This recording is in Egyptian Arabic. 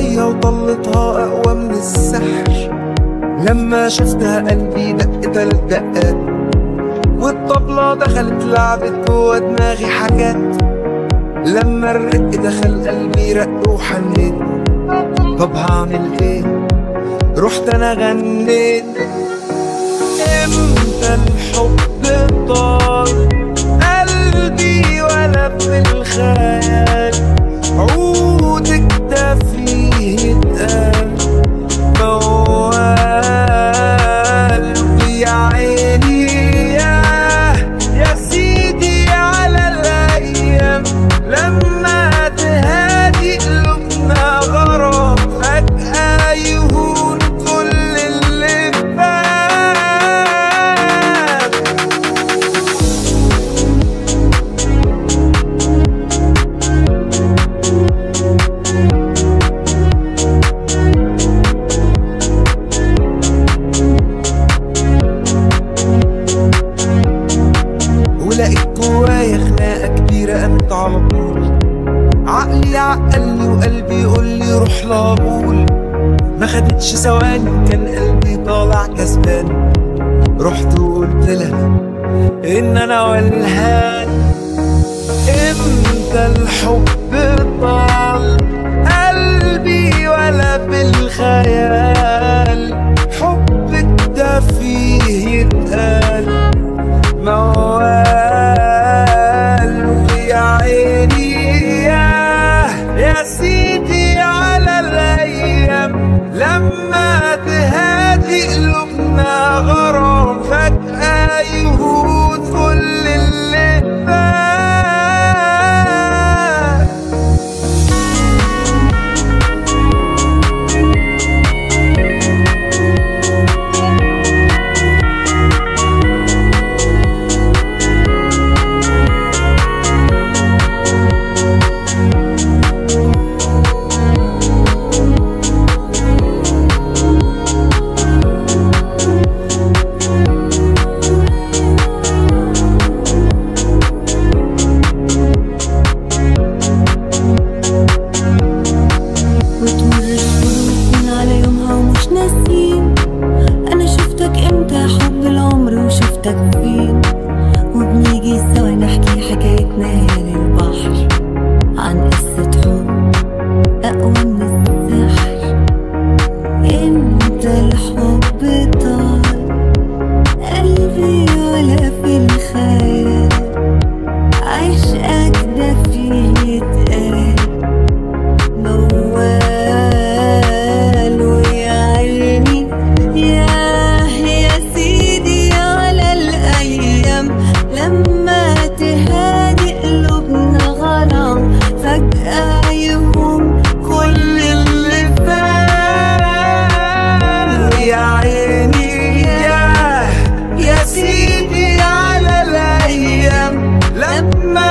فيها وطلتها أقوى من السحر لما شفتها قلبي دق تلات دقات والطبلة دخلت لعبت جوا دماغي حاجات لما الرق دخل قلبي رق وحنيت طب هعمل ايه رحت انا غنيت امتى الحب طال قلبي ولا في الخيال عودك ده فيه اتقال موال يا عيني يا يا سيدي على الايام لما تهادي قلوبنا غرام فجأة يهون كل اللي فات ولقيت جوايا خناقة كبيرة قامت على طول عقلي عقلني وقلبي يقول لي روح لابول ما خدتش ثواني كان قلبي طالع كسبان رحت وقلت لها ان انا ولهان امتى الحب طال قلبي ولا في الخيال حبك ده فيه يتقال موال يا عيني يا يا سيدي على الايام لما تهادي قلوبنا غرام فجأة يهون كل اللي فات وتمر الشهور من على يومها ومش ناسين انا شفتك امتى حب العمر وشفتك فين وبنيجي سوا نحكي حكايتنا هي للبحر عن قصة حب اقوى من السحر امتى الحب طال قلبي ولا في الخيال عشقك ده فيه يتقال موال ويا عيني يا يا سيدي على الأيام لما تهادي قلوبنا غرام فجأة يهون كل اللي فات يا عيني يا يا سيدي على الايام لما